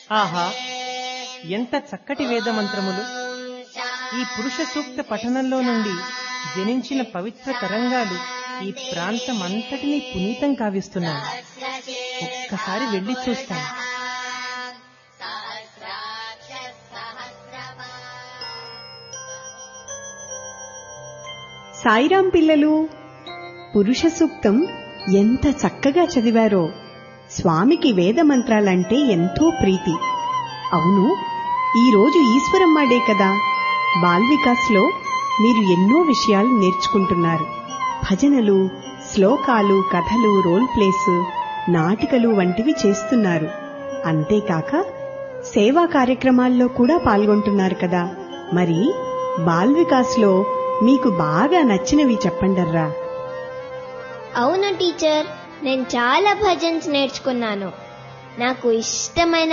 ఆహా ఎంత చక్కటి వేద మంత్రములు ఈ పురుష సూక్త పఠనంలో నుండి జనించిన పవిత్ర తరంగాలు ఈ ప్రాంతం అంతటినీ పునీతం కావిస్తున్నాయి ఒక్కసారి వెళ్ళి చూస్తాను సాయిరాం పిల్లలు పురుష సూక్తం ఎంత చక్కగా చదివారో స్వామికి వేద మంత్రాలంటే ఎంతో ప్రీతి అవును ఈరోజు ఈశ్వరమ్మ డే కదా బాల్ వికాస్లో మీరు ఎన్నో విషయాలు నేర్చుకుంటున్నారు భజనలు శ్లోకాలు కథలు రోల్ ప్లేస్ నాటికలు వంటివి చేస్తున్నారు అంతేకాక సేవా కార్యక్రమాల్లో కూడా పాల్గొంటున్నారు కదా మరి బాల్ వికాస్లో మీకు బాగా నచ్చినవి చెప్పండర్రా అవును టీచర్ నేను చాలా భజన్స్ నేర్చుకున్నాను నాకు ఇష్టమైన